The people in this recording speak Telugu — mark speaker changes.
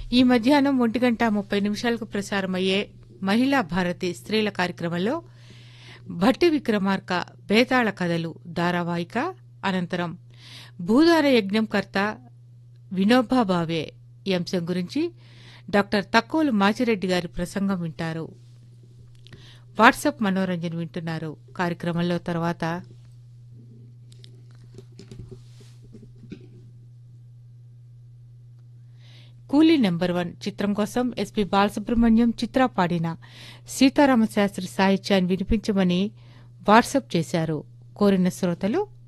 Speaker 1: ఈ మధ్యాహ్నం ఒంటి గంట ముప్పై నిమిషాలకు ప్రసారమయ్యే మహిళా భారతి స్త్రీల కార్యక్రమంలో భట్టి విక్రమార్క బేతాళ కథలు ధారావాహిక అనంతరం భూదాన యజ్ఞం కర్త వినోబా భావే ఈ అంశం గురించి డాక్టర్ తక్కువలు మాచిరెడ్డి గారి ప్రసంగం వింటారు వాట్సాప్ మనోరంజన్ వింటున్నారు కార్యక్రమంలో తర్వాత కూలీ నెంబర్ వన్ చిత్రం కోసం ఎస్పి బాలసుబ్రహ్మణ్యం చిత్ర పాడిన సీతారామ శాస్త్రి సాహిత్యాన్ని వినిపించమని వాట్సాప్ చేశారు కోరిన శ్రోతలు